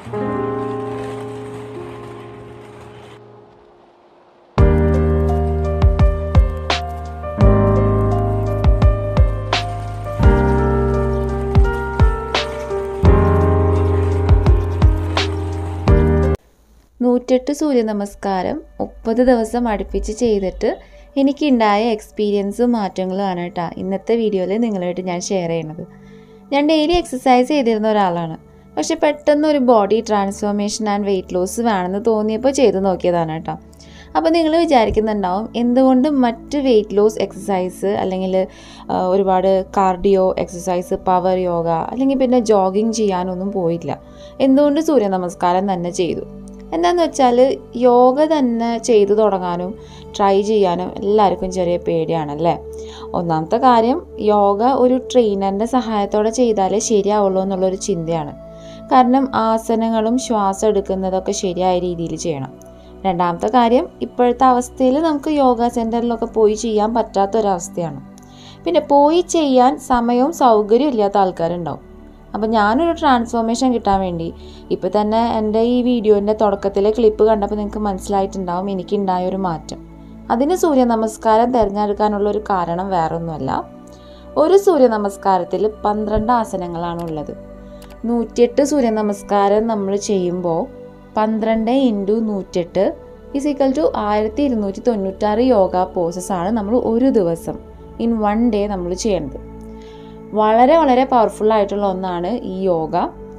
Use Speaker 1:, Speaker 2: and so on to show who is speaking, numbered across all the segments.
Speaker 1: നൂറ്റെട്ട് സൂര്യ നമസ്കാരം മുപ്പത് ദിവസം അടുപ്പിച്ച് ചെയ്തിട്ട് എനിക്കുണ്ടായ എക്സ്പീരിയൻസും മാറ്റങ്ങളുമാണ് കേട്ടോ ഇന്നത്തെ വീഡിയോയിൽ നിങ്ങളുമായിട്ട് ഞാൻ ഷെയർ ചെയ്യണത് ഞാൻ ഡെയിലി എക്സസൈസ് ചെയ്തിരുന്ന ഒരാളാണ് പക്ഷെ പെട്ടെന്ന് ഒരു body transformation and weight loss വേണമെന്ന് തോന്നിയപ്പോൾ ചെയ്ത് നോക്കിയതാണ് കേട്ടോ അപ്പോൾ നിങ്ങൾ വിചാരിക്കുന്നുണ്ടാവും എന്തുകൊണ്ട് മറ്റ് വെയിറ്റ് ലോസ് എക്സസൈസ് അല്ലെങ്കിൽ ആ, ഒരുപാട് കാർഡിയോ എക്സസൈസ് പവർ യോഗ അല്ലെങ്കിൽ പിന്നെ ജോഗിങ് ചെയ്യാനൊന്നും പോയില്ല എന്തുകൊണ്ട് സൂര്യ നമസ്കാരം തന്നെ ചെയ്തു എന്താന്ന് വെച്ചാൽ യോഗ തന്നെ ചെയ്തു തുടങ്ങാനും ട്രൈ ചെയ്യാനും എല്ലാവർക്കും ചെറിയ പേടിയാണല്ലേ ഒന്നാമത്തെ കാര്യം യോഗ ഒരു ട്രെയിനറിൻ്റെ സഹായത്തോടെ ചെയ്താലേ ശരിയാവുള്ളൂ എന്നുള്ളൊരു ചിന്തയാണ് കാരണം ആസനങ്ങളും ശ്വാസം എടുക്കുന്നതൊക്കെ ശരിയായ രീതിയിൽ ചെയ്യണം രണ്ടാമത്തെ കാര്യം ഇപ്പോഴത്തെ അവസ്ഥയിൽ നമുക്ക് യോഗ സെൻറ്ററിലൊക്കെ പോയി ചെയ്യാൻ പറ്റാത്തൊരവസ്ഥയാണ് പിന്നെ പോയി ചെയ്യാൻ സമയവും സൗകര്യവും ഇല്ലാത്ത ആൾക്കാരുണ്ടാവും അപ്പം ഞാനൊരു ട്രാൻസ്ഫോർമേഷൻ കിട്ടാൻ വേണ്ടി ഇപ്പം തന്നെ എൻ്റെ ഈ വീഡിയോൻ്റെ തുടക്കത്തിലെ ക്ലിപ്പ് കണ്ടപ്പോൾ നിങ്ങൾക്ക് മനസ്സിലായിട്ടുണ്ടാവും എനിക്കുണ്ടായ ഒരു മാറ്റം അതിന് സൂര്യ നമസ്കാരം തിരഞ്ഞെടുക്കാനുള്ള ഒരു കാരണം വേറൊന്നുമല്ല ഒരു സൂര്യ നമസ്കാരത്തിൽ പന്ത്രണ്ട് ആസനങ്ങളാണ് ഉള്ളത് നൂറ്റിയെട്ട് സൂര്യ നമസ്കാരം നമ്മൾ ചെയ്യുമ്പോൾ പന്ത്രണ്ട് ഇൻറ്റു നൂറ്റെട്ട് ഈസ് ഈക്വൽ ടു ആയിരത്തി ഇരുന്നൂറ്റി തൊണ്ണൂറ്റാറ് യോഗ പോസസ് ആണ് നമ്മൾ ഒരു ദിവസം ഇൻ വൺ ഡേ നമ്മൾ ചെയ്യേണ്ടത് വളരെ വളരെ പവർഫുൾ ആയിട്ടുള്ള ഒന്നാണ് ഈ യോഗ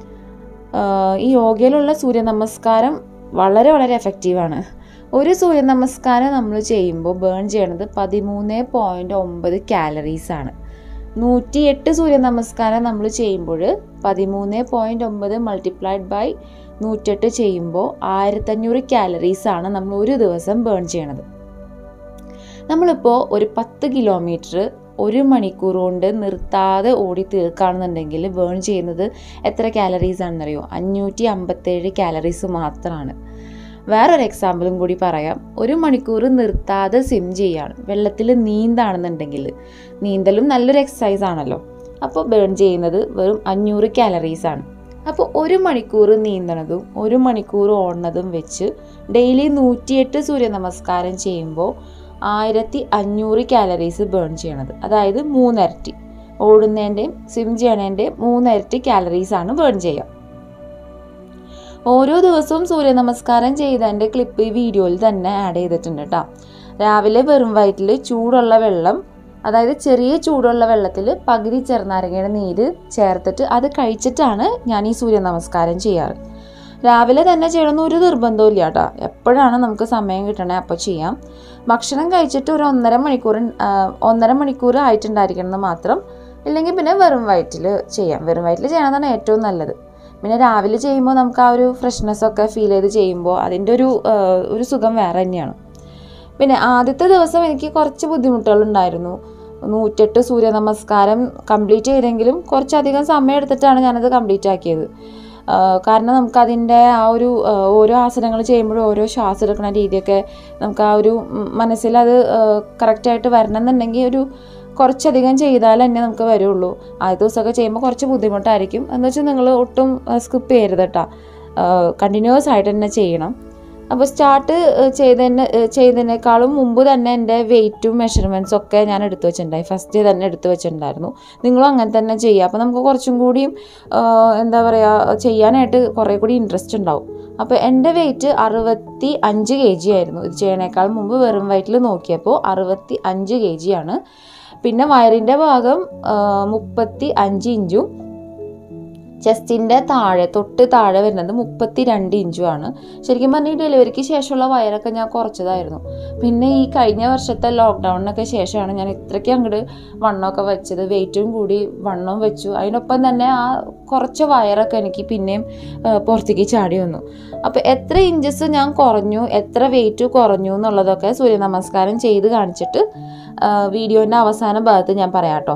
Speaker 1: ആഹ് ഈ യോഗയിലുള്ള സൂര്യ നമസ്കാരം വളരെ വളരെ എഫക്റ്റീവാണ് ഒരു സൂര്യ നമസ്കാരം നമ്മൾ ചെയ്യുമ്പോൾ ബേൺ ചെയ്യണത് പതിമൂന്ന് പോയിൻറ്റ് ഒമ്പത് കാലറീസ് ആണ് നൂറ്റിയെട്ട് സൂര്യ നമസ്കാരം നമ്മൾ ചെയ്യുമ്പോൾ പതിമൂന്ന് പോയിൻറ്റ് ഒമ്പത് മൾട്ടിപ്ലൈഡ് ബൈ നൂറ്റെട്ട് ചെയ്യുമ്പോൾ ആയിരത്തഞ്ഞൂറ് കാലറീസ് ആണ് നമ്മൾ ഒരു ദിവസം ബേൺ ചെയ്യണത് നമ്മളിപ്പോൾ ഒരു പത്ത് കിലോമീറ്റർ ഒരു മണിക്കൂർ കൊണ്ട് നിർത്താതെ ഓടി തീർക്കുകയാണെന്നുണ്ടെങ്കിൽ ബേൺ ചെയ്യുന്നത് എത്ര കാലറീസ് ആണെന്നറിയോ അഞ്ഞൂറ്റി അമ്പത്തേഴ് കാലറീസ് മാത്രമാണ് വേറൊരു എക്സാമ്പിളും കൂടി പറയാം ഒരു മണിക്കൂർ നിർത്താതെ സ്വിം ചെയ്യാണ് വെള്ളത്തിൽ നീന്താണെന്നുണ്ടെങ്കിൽ നീന്തലും നല്ലൊരു എക്സസൈസ് ആണല്ലോ അപ്പോൾ ബേൺ ചെയ്യുന്നത് വെറും അഞ്ഞൂറ് കാലറീസ് ആണ് അപ്പോൾ ഒരു മണിക്കൂർ നീന്തണതും ഒരു മണിക്കൂർ ഓടുന്നതും വെച്ച് ഡെയിലി നൂറ്റിയെട്ട് സൂര്യ നമസ്കാരം ചെയ്യുമ്പോൾ ആയിരത്തി അഞ്ഞൂറ് കാലറീസ് ബേൺ ചെയ്യണത് അതായത് മൂന്നിരട്ടി ഓടുന്നതിൻ്റെയും സ്വിം ചെയ്യണതിൻ്റെയും മൂന്നിരട്ടി കാലറീസ് ആണ് ബേൺ ചെയ്യുക ഓരോ ദിവസവും സൂര്യ നമസ്കാരം ചെയ്തതിൻ്റെ ക്ലിപ്പ് ഈ വീഡിയോയിൽ തന്നെ ആഡ് ചെയ്തിട്ടുണ്ട് കേട്ടോ രാവിലെ വെറും വയറ്റിൽ ചൂടുള്ള വെള്ളം അതായത് ചെറിയ ചൂടുള്ള വെള്ളത്തിൽ പകുതി ചെറുനാരങ്ങയുടെ നീര് ചേർത്തിട്ട് അത് കഴിച്ചിട്ടാണ് ഞാൻ ഈ സൂര്യ നമസ്കാരം ചെയ്യാറ് രാവിലെ തന്നെ ചെയ്യണമെന്ന് ഒരു നിർബന്ധവും ഇല്ല കേട്ടോ എപ്പോഴാണ് നമുക്ക് സമയം കിട്ടണേ അപ്പോൾ ചെയ്യാം ഭക്ഷണം കഴിച്ചിട്ട് ഒരു ഒന്നര മണിക്കൂർ ആ, ഒന്നര മണിക്കൂർ ആയിട്ടുണ്ടായിരിക്കണം എന്ന് മാത്രം ഇല്ലെങ്കിൽ പിന്നെ വെറും വയറ്റിൽ ചെയ്യാം വെറും വയറ്റിൽ ചെയ്യണമെന്നാണ് ഏറ്റവും നല്ലത് പിന്നെ രാവിലെ ചെയ്യുമ്പോൾ നമുക്ക് ആ ഒരു ഫ്രഷ്നെസ് ഒക്കെ ഫീൽ ചെയ്ത് ചെയ്യുമ്പോൾ അതിൻ്റെ ഒരു ആ, ഒരു സുഖം വേറെ തന്നെയാണ് പിന്നെ ആദ്യത്തെ ദിവസം എനിക്ക് കുറച്ച് ബുദ്ധിമുട്ടുകളുണ്ടായിരുന്നു നൂറ്റെട്ട് സൂര്യ നമസ്കാരം കംപ്ലീറ്റ് ചെയ്തെങ്കിലും കുറച്ചധികം സമയം എടുത്തിട്ടാണ് ഞാനത് കംപ്ലീറ്റ് ആക്കിയത് ആ, കാരണം നമുക്കതിൻ്റെ ആ ഒരു ആ, ഓരോ ആസനങ്ങൾ ചെയ്യുമ്പോഴും ഓരോ ശ്വാസം എടുക്കുന്ന രീതിയൊക്കെ നമുക്ക് ആ ഒരു ഉം, മനസ്സിലത് കറക്റ്റായിട്ട് വരണം എന്നുണ്ടെങ്കിൽ ഒരു കുറച്ചധികം ചെയ്താൽ തന്നെ നമുക്ക് വരുള്ളൂ ആദ്യ ദിവസമൊക്കെ ചെയ്യുമ്പോൾ കുറച്ച് ബുദ്ധിമുട്ടായിരിക്കും എന്ന് വെച്ചാൽ നിങ്ങൾ ഒട്ടും സ്കിപ്പ് ചെയ്യരുത് കേട്ടോ കണ്ടിന്യൂസ് ആയിട്ട് തന്നെ ചെയ്യണം അപ്പോൾ സ്റ്റാർട്ട് ചെയ്തതിന് ചെയ്തതിനേക്കാളും മുമ്പ് തന്നെ എൻ്റെ വെയിറ്റും മെഷർമെൻറ്റ്സും ഒക്കെ ഞാൻ എടുത്തു വെച്ചിട്ടുണ്ടായി ഫസ്റ്റ് തന്നെ എടുത്തു വെച്ചിട്ടുണ്ടായിരുന്നു നിങ്ങളും അങ്ങനെ തന്നെ ചെയ്യുക അപ്പോൾ നമുക്ക് കുറച്ചും കൂടിയും ആ, എന്താ പറയുക ചെയ്യാനായിട്ട് കുറേ കൂടി ഇൻട്രസ്റ്റ് ഉണ്ടാവും അപ്പോൾ എൻ്റെ വെയിറ്റ് അറുപത്തി അഞ്ച് കെ ജി ആയിരുന്നു ഇത് ചെയ്യണേക്കാൾ മുമ്പ് വെറും വയറ്റിൽ നോക്കിയപ്പോൾ അറുപത്തി അഞ്ച് കെ ജി ആണ് പിന്നെ വയറിൻ്റെ ഭാഗം ആ, മുപ്പത്തി അഞ്ച് ഇഞ്ചും ചെസ്റ്റിൻ്റെ താഴെ തൊട്ട് താഴെ വരുന്നത് മുപ്പത്തി രണ്ട് ഇഞ്ചുമാണ് ശരിക്കും പറഞ്ഞാൽ ഈ ഡെലിവറിക്ക് ശേഷമുള്ള വയറൊക്കെ ഞാൻ കുറച്ചതായിരുന്നു പിന്നെ ഈ കഴിഞ്ഞ വർഷത്തെ ലോക്ക്ഡൗണിനൊക്കെ ശേഷമാണ് ഞാൻ ഇത്രയ്ക്ക് അങ്ങോട്ട് വണ്ണമൊക്കെ വെച്ചത് വെയിറ്റും കൂടി വണ്ണവും വെച്ചു അതിനൊപ്പം തന്നെ ആ കുറച്ച് വയറൊക്കെ എനിക്ക് പിന്നെയും ആ, പുറത്തേക്ക് ചാടി വന്നു അപ്പോൾ എത്ര ഇഞ്ചസ് ഞാൻ കുറഞ്ഞു എത്ര വെയിറ്റ് കുറഞ്ഞു എന്നുള്ളതൊക്കെ സൂര്യ നമസ്കാരം ചെയ്ത് കാണിച്ചിട്ട് വീഡിയോൻ്റെ അവസാന ഭാഗത്ത് ഞാൻ പറയാം കേട്ടോ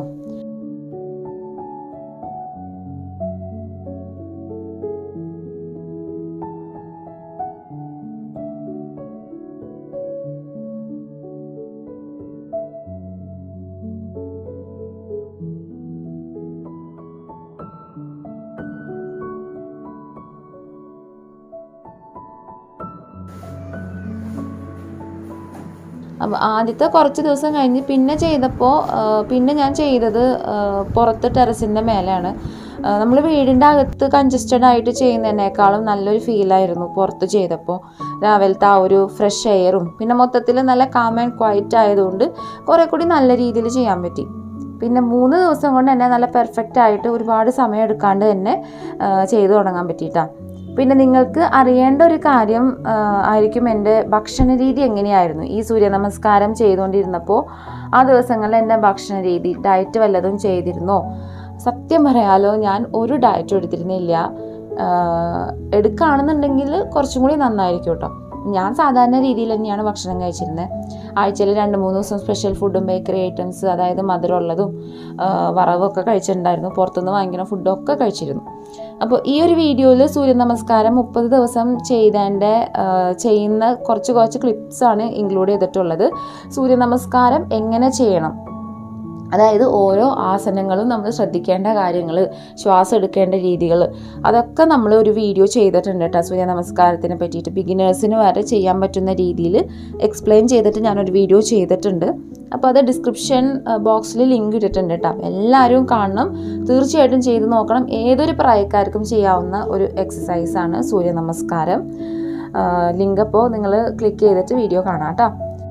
Speaker 1: അപ്പോൾ ആദ്യത്തെ കുറച്ച് ദിവസം കഴിഞ്ഞ് പിന്നെ ചെയ്തപ്പോൾ പിന്നെ ഞാൻ ചെയ്തത് ആ, പുറത്ത് ടെറസിൻ്റെ മേലെയാണ് നമ്മൾ വീടിൻ്റെ അകത്ത് കൺജസ്റ്റഡ് ആയിട്ട് ചെയ്യുന്നതിനേക്കാളും നല്ലൊരു ഫീലായിരുന്നു പുറത്ത് ചെയ്തപ്പോൾ രാവിലത്തെ ആ ഒരു ഫ്രഷ് എയറും പിന്നെ മൊത്തത്തിൽ നല്ല കാം ആൻഡ് ക്വയറ്റ് ആയതുകൊണ്ട് കുറേ കൂടി നല്ല രീതിയിൽ ചെയ്യാൻ പറ്റി പിന്നെ മൂന്ന് ദിവസം കൊണ്ട് തന്നെ നല്ല പെർഫെക്റ്റ് ആയിട്ട് ഒരുപാട് സമയം എടുക്കാണ്ട് തന്നെ ആ, ചെയ്തു തുടങ്ങാൻ പറ്റിയിട്ടാണ് പിന്നെ നിങ്ങൾക്ക് അറിയേണ്ട ഒരു കാര്യം ആ, ആയിരിക്കും എൻ്റെ ഭക്ഷണ രീതി എങ്ങനെയായിരുന്നു ഈ സൂര്യ നമസ്കാരം ചെയ്തുകൊണ്ടിരുന്നപ്പോൾ ആ ദിവസങ്ങളിൽ എൻ്റെ ഭക്ഷണ രീതി ഡയറ്റ് വല്ലതും ചെയ്തിരുന്നോ സത്യം പറയാലോ ഞാൻ ഒരു ഡയറ്റും എടുത്തിരുന്നില്ല ആഹ് എടുക്കുകയാണെന്നുണ്ടെങ്കിൽ കുറച്ചും കൂടി നന്നായിരിക്കും കേട്ടോ ഞാൻ സാധാരണ രീതിയിൽ തന്നെയാണ് ഭക്ഷണം കഴിച്ചിരുന്നത് ആഴ്ചയിൽ രണ്ട് മൂന്ന് ദിവസം സ്പെഷ്യൽ ഫുഡും ബേക്കറി ഐറ്റംസ് അതായത് മധുരമുള്ളതും ആഹ് വറവൊക്കെ കഴിച്ചിട്ടുണ്ടായിരുന്നു പുറത്തുനിന്ന് വാങ്ങിക്കുന്ന ഫുഡും ഒക്കെ കഴിച്ചിരുന്നു അപ്പോൾ ഈ ഒരു വീഡിയോയിൽ സൂര്യ നമസ്കാരം മുപ്പത് ദിവസം ചെയ്തതിൻ്റെ ആഹ് ചെയ്യുന്ന കുറച്ച് കുറച്ച് ക്ലിപ്സാണ് ഇൻക്ലൂഡ് ചെയ്തിട്ടുള്ളത് സൂര്യ നമസ്കാരം എങ്ങനെ ചെയ്യണം അതായത് ഓരോ ആസനങ്ങളും നമ്മൾ ശ്രദ്ധിക്കേണ്ട കാര്യങ്ങൾ ശ്വാസം എടുക്കേണ്ട രീതികൾ അതൊക്കെ നമ്മൾ ഒരു വീഡിയോ ചെയ്തിട്ടുണ്ട് കേട്ടോ സൂര്യ നമസ്കാരത്തിനെ പറ്റിയിട്ട് ബിഗിനേഴ്സിന് വരെ ചെയ്യാൻ പറ്റുന്ന രീതിയിൽ എക്സ്പ്ലെയിൻ ചെയ്തിട്ട് ഞാനൊരു വീഡിയോ ചെയ്തിട്ടുണ്ട് അപ്പോൾ അത് ഡിസ്ക്രിപ്ഷൻ ബോക്സിൽ ലിങ്ക് ഇട്ടിട്ടുണ്ട് കേട്ടോ എല്ലാവരും കാണണം തീർച്ചയായിട്ടും ചെയ്ത് നോക്കണം ഏതൊരു പ്രായക്കാർക്കും ചെയ്യാവുന്ന ഒരു എക്സസൈസാണ് സൂര്യ നമസ്കാരം ലിങ്ക് അപ്പോൾ നിങ്ങൾ ക്ലിക്ക് ചെയ്തിട്ട് വീഡിയോ കാണാം കേട്ടോ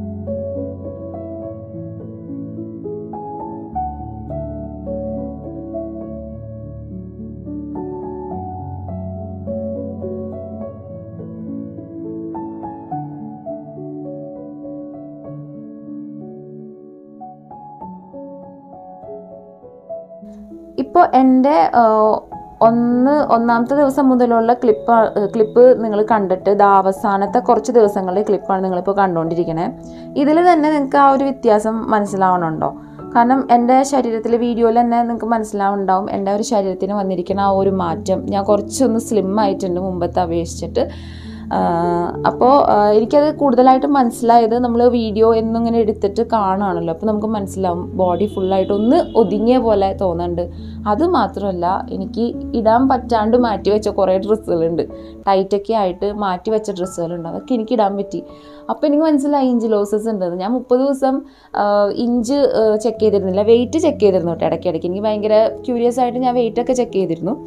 Speaker 1: ഇപ്പോൾ എൻ്റെ ഒന്ന് ഒന്നാമത്തെ ദിവസം മുതലുള്ള ക്ലിപ്പ് ക്ലിപ്പ് നിങ്ങൾ കണ്ടിട്ട് ഇത് അവസാനത്തെ കുറച്ച് ദിവസങ്ങളിലെ ക്ലിപ്പാണ് നിങ്ങളിപ്പോൾ കണ്ടുകൊണ്ടിരിക്കണേ ഇതിൽ തന്നെ നിങ്ങൾക്ക് ആ ഒരു വ്യത്യാസം മനസ്സിലാവണുണ്ടോ കാരണം എൻ്റെ ശരീരത്തിൽ വീഡിയോയിൽ തന്നെ നിങ്ങൾക്ക് മനസ്സിലാവുന്നുണ്ടാവും എൻ്റെ ഒരു ശരീരത്തിന് വന്നിരിക്കുന്ന ആ ഒരു മാറ്റം ഞാൻ കുറച്ചൊന്ന് സ്ലിം ആയിട്ടുണ്ട് മുമ്പത്തെ അപേക്ഷിച്ചിട്ട് അപ്പോൾ എനിക്കത് കൂടുതലായിട്ട് മനസ്സിലായത് നമ്മൾ വീഡിയോ എന്നും ഇങ്ങനെ എടുത്തിട്ട് കാണുകയാണല്ലോ അപ്പോൾ നമുക്ക് മനസ്സിലാവും ബോഡി ഫുള്ളായിട്ട് ഒന്ന് ഒതുങ്ങിയ പോലെ തോന്നുന്നുണ്ട് അത് മാത്രമല്ല എനിക്ക് ഇടാൻ പറ്റാണ്ട് മാറ്റി വെച്ച കുറേ ഡ്രസ്സുകളുണ്ട് ടൈറ്റൊക്കെ ആയിട്ട് മാറ്റി വെച്ച ഡ്രസ്സുകളുണ്ട് അതൊക്കെ എനിക്ക് ഇടാൻ പറ്റി അപ്പോൾ എനിക്ക് മനസ്സിലായി ഇഞ്ച് ലോസസ് ഉണ്ടെന്ന് ഞാൻ മുപ്പത് ദിവസം ഇഞ്ച് ചെക്ക് ചെയ്തിരുന്നില്ല വെയിറ്റ് ചെക്ക് ചെയ്തിരുന്നു കേട്ടോ ഇടയ്ക്കിടയ്ക്ക് എനിക്ക് ഭയങ്കര ക്യൂരിയസ് ആയിട്ട് ഞാൻ വെയിറ്റ് ഒക്കെ ചെക്ക് ചെയ്തിരുന്നു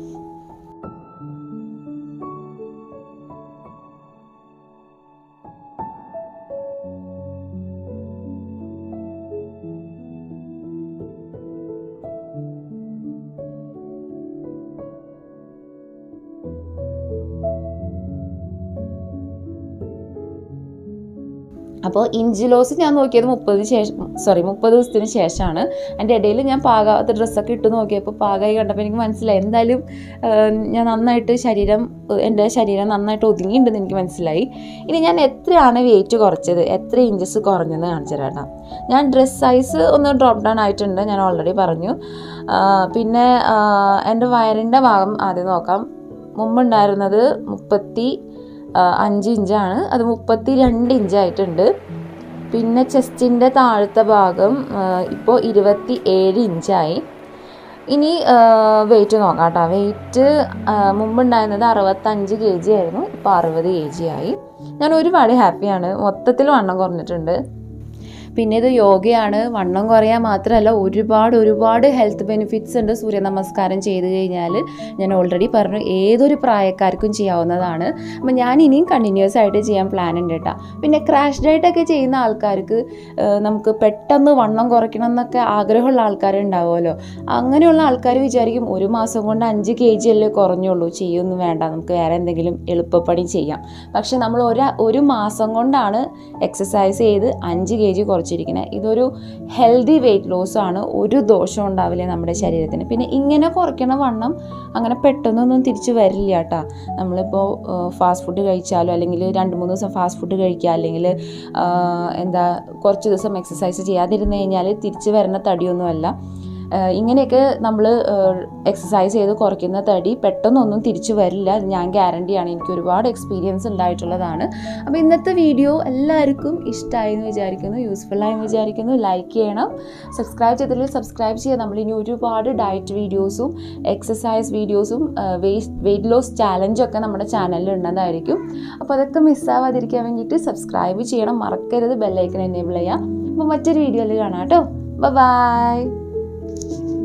Speaker 1: അപ്പോൾ ഇഞ്ച് ലോസ് ഞാൻ നോക്കിയത് മുപ്പതിന് ശേഷം സോറി മുപ്പത് ദിവസത്തിന് ശേഷമാണ് അതിൻ്റെ ഇടയിൽ ഞാൻ പാകാത്ത ഡ്രസ്സൊക്കെ ഇട്ട് നോക്കിയപ്പോൾ പാകമായി കണ്ടപ്പോൾ എനിക്ക് മനസ്സിലായി എന്തായാലും ആഹ്, ഞാൻ നന്നായിട്ട് ശരീരം എൻ്റെ ശരീരം നന്നായിട്ട് ഒതുങ്ങിയിട്ടുണ്ടെന്ന് എനിക്ക് മനസ്സിലായി ഇനി ഞാൻ എത്രയാണ് വെയിറ്റ് കുറച്ചത് എത്ര ഇഞ്ചസ് കുറഞ്ഞെന്ന് കാണിച്ചു തരാം ഞാൻ ഡ്രസ് സൈസ് ഒന്ന് ഡ്രോപ്പ് ഡൗൺ ആയിട്ടുണ്ട് ഞാൻ ഓൾറെഡി പറഞ്ഞു ആഹ്, പിന്നെ ആഹ്, എൻ്റെ വയറിൻ്റെ ഭാഗം ആദ്യം നോക്കാം മുമ്പുണ്ടായിരുന്നത് മുപ്പത്തി ആ, അഞ്ച് ഇഞ്ചാണ് അത് മുപ്പത്തി രണ്ട് ഇഞ്ചായിട്ടുണ്ട് പിന്നെ ചെസ്റ്റിൻ്റെ താഴത്തെ ഭാഗം ഇപ്പോൾ ഇരുപത്തി ഏഴ് ഇഞ്ചായി ഇനി വെയിറ്റ് നോക്കാം കേട്ടോ വെയിറ്റ് മുമ്പുണ്ടായിരുന്നത് അറുപത്തഞ്ച് കെ ജി ആയിരുന്നു ഇപ്പോൾ അറുപത് കെ ജി ആയി ഞാൻ ഒരുപാട് ഹാപ്പിയാണ് മൊത്തത്തിൽ വണ്ണം കുറഞ്ഞിട്ടുണ്ട് പിന്നെ ഇത് യോഗയാണ് വണ്ണം കുറയാൻ മാത്രമല്ല ഒരുപാട് ഒരുപാട് ഹെൽത്ത് ബെനിഫിറ്റ്സ് ഉണ്ട് സൂര്യ നമസ്കാരം ചെയ്ത് കഴിഞ്ഞാൽ ഞാൻ ഓൾറെഡി പറഞ്ഞു ഏതൊരു പ്രായക്കാർക്കും ചെയ്യാവുന്നതാണ് അപ്പം ഞാൻ ഇനിയും കണ്ടിന്യൂസ് ആയിട്ട് ചെയ്യാൻ പ്ലാൻ ഉണ്ട് കേട്ടോ പിന്നെ ക്രാഷ് ഡയറ്റൊക്കെ ചെയ്യുന്ന ആൾക്കാർക്ക് ഏഹ്, നമുക്ക് പെട്ടെന്ന് വണ്ണം കുറയ്ക്കണം എന്നൊക്കെ ആഗ്രഹമുള്ള ആൾക്കാരുണ്ടാവുമല്ലോ അങ്ങനെയുള്ള ആൾക്കാർ വിചാരിക്കും ഒരു മാസം കൊണ്ട് അഞ്ച് കെ ജി അല്ലേ കുറഞ്ഞുള്ളൂ ചെയ്യൊന്നും വേണ്ട നമുക്ക് വേറെ എന്തെങ്കിലും എളുപ്പപ്പണി ചെയ്യാം പക്ഷെ നമ്മൾ ഒരു ഒരു മാസം കൊണ്ടാണ് എക്സസൈസ് ചെയ്ത് അഞ്ച് കെ ജി കുറച്ചിരിക്കുന്നത് ഇതൊരു ഹെൽത്തി വെയിറ്റ് ലോസ് ആണ് ഒരു ദോഷം ഉണ്ടാവില്ല നമ്മുടെ ശരീരത്തിന് പിന്നെ ഇങ്ങനെ കുറയ്ക്കണ വണ്ണം അങ്ങനെ പെട്ടെന്നൊന്നും തിരിച്ചു വരില്ല കേട്ടോ നമ്മളിപ്പോൾ ഫാസ്റ്റ് ഫുഡ് കഴിച്ചാലോ അല്ലെങ്കിൽ രണ്ട് മൂന്ന് ദിവസം ഫാസ്റ്റ് ഫുഡ് കഴിക്കുക അല്ലെങ്കിൽ എന്താ കുറച്ച് ദിവസം എക്സസൈസ് ചെയ്യാതിരുന്ന് കഴിഞ്ഞാൽ തിരിച്ചു വരുന്ന തടിയൊന്നുമല്ല ഏഹ് ഇങ്ങനെയൊക്കെ നമ്മൾ എക്സസൈസ് ചെയ്ത് കുറയ്ക്കുന്ന തടി പെട്ടെന്നൊന്നും തിരിച്ചു വരില്ല അത് ഞാൻ ഗ്യാരണ്ടിയാണ് എനിക്ക് ഒരുപാട് എക്സ്പീരിയൻസ് ഉണ്ടായിട്ടുള്ളതാണ് അപ്പോൾ ഇന്നത്തെ വീഡിയോ എല്ലാവർക്കും ഇഷ്ടമായി എന്ന് വിചാരിക്കുന്നു യൂസ്ഫുൾ ആയെന്ന് വിചാരിക്കുന്നു ലൈക്ക് ചെയ്യണം സബ്സ്ക്രൈബ് ചെയ്തില്ലെങ്കിൽ സബ്സ്ക്രൈബ് ചെയ്യുക നമ്മളിനി ഒരുപാട് ഡയറ്റ് വീഡിയോസും എക്സസൈസ് വീഡിയോസും വെയ്റ്റ് വെയ്റ്റ് ലോസ് ചാലഞ്ചൊക്കെ നമ്മുടെ ചാനലിൽ ഉണ്ടെന്നായിരിക്കും അപ്പോൾ അതൊക്കെ മിസ്സാവാതിരിക്കാൻ വേണ്ടിയിട്ട് സബ്സ്ക്രൈബ് ചെയ്യണം മറക്കരുത് ബെല്ലൈക്കൻ എനേബിൾ ചെയ്യുക അപ്പോൾ മറ്റൊരു വീഡിയോയിൽ കാണാം കേട്ടോ ബൈ